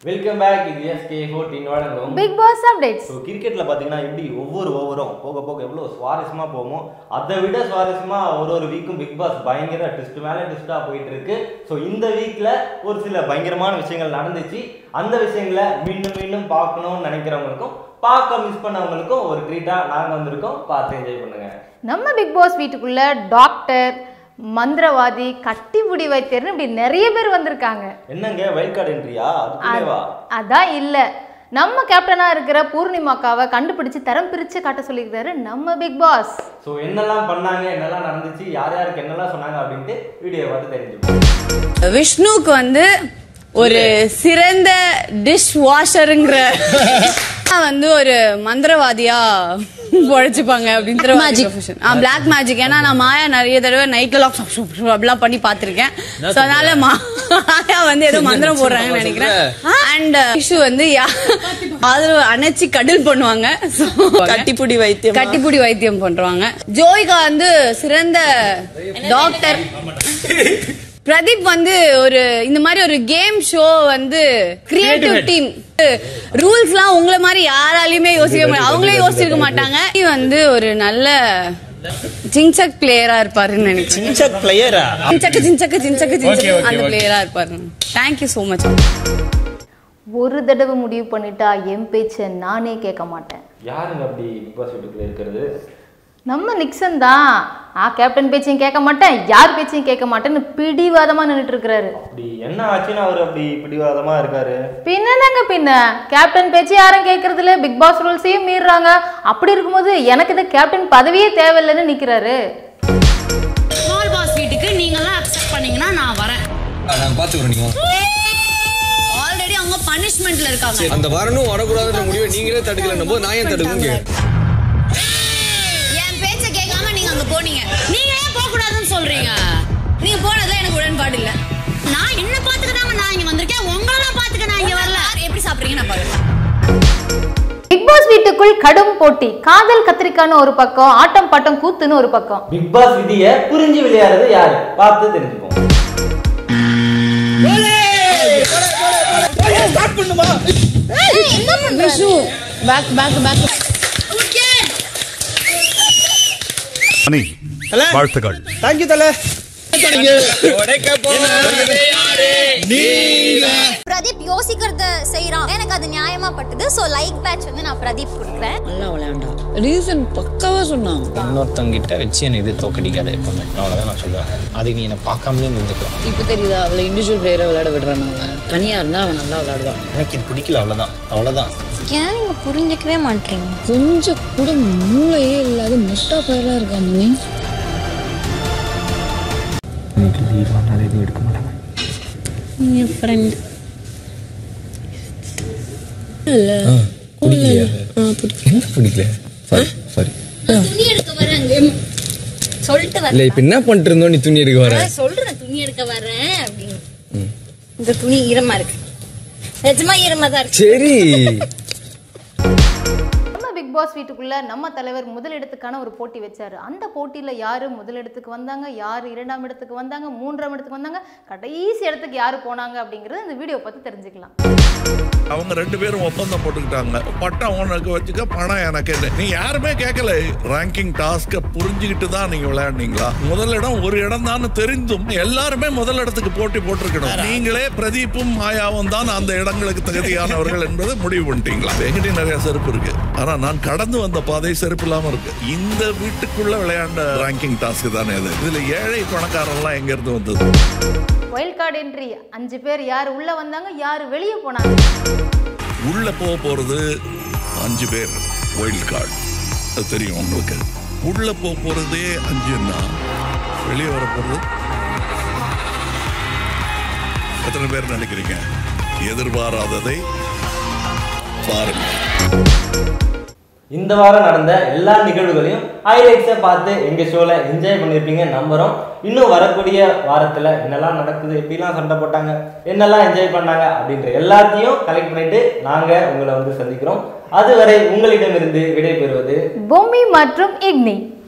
welcome back இது SK fourteen வழங்கும் Bigg Boss updates so கிரிக்கெட்டில் பார்த்தீங்கன்னா எப்படி ஒவ்வொரு ஓவரும் போக போக எவ்வளோ சுவாரஸ்யமாக போகுமோ அதை விட சுவாரஸ்யமாக ஒரு ஒரு வீக்கும் பிக் பாஸ் பயங்கர ட்விஸ்ட் மேலே ட்விஸ்ட்டாக போயிட்டு இருக்கு ஸோ இந்த வீக்கில் ஒரு சில பயங்கரமான விஷயங்கள் நடந்துச்சு அந்த விஷயங்களை மீண்டும் மீண்டும் பார்க்கணும்னு நினைக்கிறவங்களுக்கும் பார்க்க மிஸ் பண்ணவங்களுக்கும் ஒரு ட்ரீட்டாக நாங்கள் வந்திருக்கோம் பார்த்து என்ஜாய் பண்ணுங்க நம்ம பிக் பாஸ் வீட்டுக்குள்ள டாக்டர் மந்திரவாதி கட்டிப்புடி வைத்தியர்னு இப்படி நிறைய பேர் வந்திருக்காங்க என்னங்க வைல்ட் கார்டு என்ட்ரியா அதுக்குள்ளேவா அதான் இல்ல நம்ம கேப்டனா இருக்கிற பூர்ணிமாக்காவை கண்டுபிடிச்சு தரம் பிரிச்சு காட்ட சொல்லியிருக்காரு நம்ம பிக் பாஸ் ஸோ என்னெல்லாம் பண்ணாங்க என்னெல்லாம் நடந்துச்சு யார் யாருக்கு என்னெல்லாம் சொன்னாங்க அப்படின்ட்டு வீடியோ பார்த்து தெரிஞ்சுப்போம் விஷ்ணுவுக்கு வந்து ஒரு சிறந்த டிஷ் வாஷருங்கிற வந்து ஒரு மந்திரவாதியா உழைச்சுப்பாங்க அப்படின்னு மேஜிக் பிளாக் மேஜிக் ஏன்னா நான் மாயா நிறைய தடவை நைட்ல லாக் அப்படிலாம் பண்ணி பார்த்திருக்கேன் So, அதனால மாயா வந்து ஏதோ மந்திரம் போடுறாங்கன்னு நினைக்கிறேன் அண்ட் விஷு வந்து யா- ஆதரவு அணைச்சி கடல் பண்ணுவாங்க So, கட்டிப்புடி வைத்தியம் கட்டிப்புடி வைத்தியம் பண்றாங்க ஜோய்கா வந்து சிறந்த டாக்டர் பிரதீப் வந்து ஒரு இந்த மாதிரி ஒரு கேம் ஷோ வந்து கிரியேட்டிவ் டீம் ரூல்ஸ்லாம் உங்களை மாதிரி யாராலையுமே யோசிக்க மாட்டாங்க அவங்களே யோசிச்சிருக்க மாட்டாங்க இது வந்து ஒரு நல்ல ஜிங்சக் பிளேயரா இருப்பாருன்னு நினைக்கிறேன் சின்சக் பிளேயரா ஜின்சக்கு ஜின்சக்கு ஜின்சக்கு ஜின்சக்கு அந்த பிளேயரா இருப்பாரு தேங்க்யூ சோ மச் ஒரு தடவை முடிவு பண்ணிட்டா என் பேச்சை நானே கேட்க மாட்டேன் யாருங்க அப்படி பிக் பாஸ் வீட்டுக்குள்ளே இருக்கிறது நம்ம நிக்சன் தான் ஆ கேப்டன் பேச்சையும் கேட்க மாட்டேன் யார் பேச்சையும் கேட்க மாட்டேன்னு பிடிவாதமா நின்றுட்டு இருக்கிறாரு அப்படி என்ன ஆச்சுன்னு அவர் அப்படி பிடிவாதமாக இருக்காரு பின்னங்க பின்ன கேப்டன் பேச்சு யாரும் கேட்கறது இல்ல பிக் பாஸ் ரூல்ஸையும் மீறுறாங்க அப்படி இருக்கும்போது எனக்கு இந்த கேப்டன் பதவியே தேவையில்லைன்னு நிக்கிறாரு ஸ்மால் பாஸ் வீட்டுக்கு நீங்களாம் அக்செப்ட் பண்ணீங்கன்னா நான் வரேன் நாங்க பாத்துக்கிறோம் நீங்க ஆல்ரெடி அவங்க பனிஷ்மெண்ட்ல இருக்காங்க அந்த வரணும் வரக்கூடாதுன்ற முடிவை நீங்களே தடுக்கலன்னும் போது நான் ஏன் தடுக்கணும் என் பேச்ச கேட்காம நீங்க அங்க போனீங்க நீங்க ஏன் போக கூடாதுன்னு சொல்றீங்க நீங்க போனதுல எனக்கு உடன்பாடு இல்ல நான் என்ன பாத்துக்கிட்டாங்க நான் இங்க வந்திருக்கேன் உங்களெல்லாம் பாத்துக்க நான் இங்க வரல யார் எப்படி சாப்பிடுறீங்க நான் பாக்குறேன் பிக் பாஸ் வீட்டுக்குள் கடும் போட்டி காதல் கத்திரிக்கான்னு ஒரு பக்கம் ஆட்டம் பாட்டம் கூத்துன்னு ஒரு பக்கம் பிக் பாஸ் விதியை புரிஞ்சு விளையாடுறது யாரு பார்த்து தெரிஞ்சுப்போம் விஷு பேக் பேக் பேக் அணி வாழ்த்துக்கள் தேங்க்யூ தல பிரதீப் யோசிக்கிறத செய்யறான் எனக்கு அது நியாயமா பட்டுது சோ லைக் பேட்ச் வந்து நான் பிரதீப் கொடுக்குறேன் நல்லா விளையாண்டா ரீசன் பக்காவா சொன்னான் இன்னொருத்தவங்கிட்ட வச்சு என்னை இது தோக்கடிக்காத எப்பவுமே அவ்வளோதான் நான் சொல்லுவேன் அதுக்கு நீ என்னை பார்க்காமலே நின்றுக்கலாம் இப்ப தெரியுதா அவளை இண்டிவிஜுவல் பிளேயரை விளையாட விடுறான் அவன் தனியா இருந்தா அவன் நல்லா விளையாடுவான் எனக்கு இது பிடிக்கல அவ்வளோதான் அவ்வளோதான் ஏன் நீங்க புரிஞ்சுக்கவே மாட்டீங்க கொஞ்சம் கூட மூளையே இல்லாத முட்டா பயிரா இருக்கான் நீ இன்னைக்கு லீவ் ஆனாலும் எதுவும் எடுக்க மாட்டாங்க என் ஃப்ரெண்ட் பிடிக்கலையா என்ன பிடிக்கல சாரி சாரி துணி எடுக்க வரேன் சொல்லிட்டு இல்ல வரேன் இப்ப என்ன பண்ணிட்டு இருந்தோம் நீ துணி எடுக்க வர சொல்றேன் துணி எடுக்க வரேன் அப்படின்னு இந்த துணி ஈரமா இருக்கு நிஜமா ஈரமா தான் இருக்கு சரி நம்ம பிக் பாஸ் வீட்டுக்குள்ள நம்ம தலைவர் முதலிடத்துக்கான ஒரு போட்டி வச்சாரு அந்த போட்டியில யாரு முதலிடத்துக்கு வந்தாங்க யாரு இரண்டாம் இடத்துக்கு வந்தாங்க மூன்றாம் இடத்துக்கு வந்தாங்க கடைசி இடத்துக்கு யாரு போனாங்க அப்படிங்கறது இந்த வீடியோ பார்த்து தெரிஞ்சுக்கலாம் அவங்க ரெண்டு பேரும் ஒப்பந்தம் போட்டுக்கிட்டாங்க பட்டம் உனக்கு வச்சுக்க பணம் எனக்கு என்ன நீ யாருமே கேட்கல ரேங்கிங் டாஸ்க புரிஞ்சுக்கிட்டு தான் நீங்க விளையாடுனீங்களா முதல் இடம் ஒரு இடம் தான் தெரிந்தும் எல்லாருமே முதல் இடத்துக்கு போட்டி போட்டிருக்கணும் நீங்களே பிரதீப்பும் மாயாவும் தான் அந்த இடங்களுக்கு தகுதியானவர்கள் என்பதை முடிவு பண்ணிட்டீங்களா வெகுடி நிறைய செருப்பு இருக்கு ஆனா நான் கடந்து வந்த பாதை செருப்பு இல்லாம இருக்கு இந்த வீட்டுக்குள்ள விளையாண்ட ரேங்கிங் டாஸ்க் தானே இது இதுல ஏழை பணக்காரன்லாம் எங்க இருந்து வந்தது வைல்ட் கார்டு என்ட்ரி அஞ்சு பேர் யார் உள்ள வந்தாங்க யார் வெளியே போனாங்க உள்ள போக போறது அஞ்சு பேர் வைல்ட் கார்டு அது தெரியும் உங்களுக்கு உள்ள போக போறதே அஞ்சுன்னா வெளியே வர போறது எத்தனை பேர் நினைக்கிறீங்க எதிர்பாராததை பாருங்க இந்த வாரம் நடந்த எல்லா நிகழ்வுகளையும் ஹைலைட்ஸை பார்த்து எங்கள் ஷோவில் என்ஜாய் பண்ணியிருப்பீங்க நம்புகிறோம் இன்னும் வரக்கூடிய வாரத்தில் என்னெல்லாம் நடக்குது எப்படிலாம் சண்டை போட்டாங்க என்னெல்லாம் என்ஜாய் பண்ணாங்க அப்படின்ற எல்லாத்தையும் கலெக்ட் பண்ணிட்டு நாங்கள் உங்களை வந்து சந்திக்கிறோம் அதுவரை உங்களிடமிருந்து விடைபெறுவது பொம்மி மற்றும் இக்னி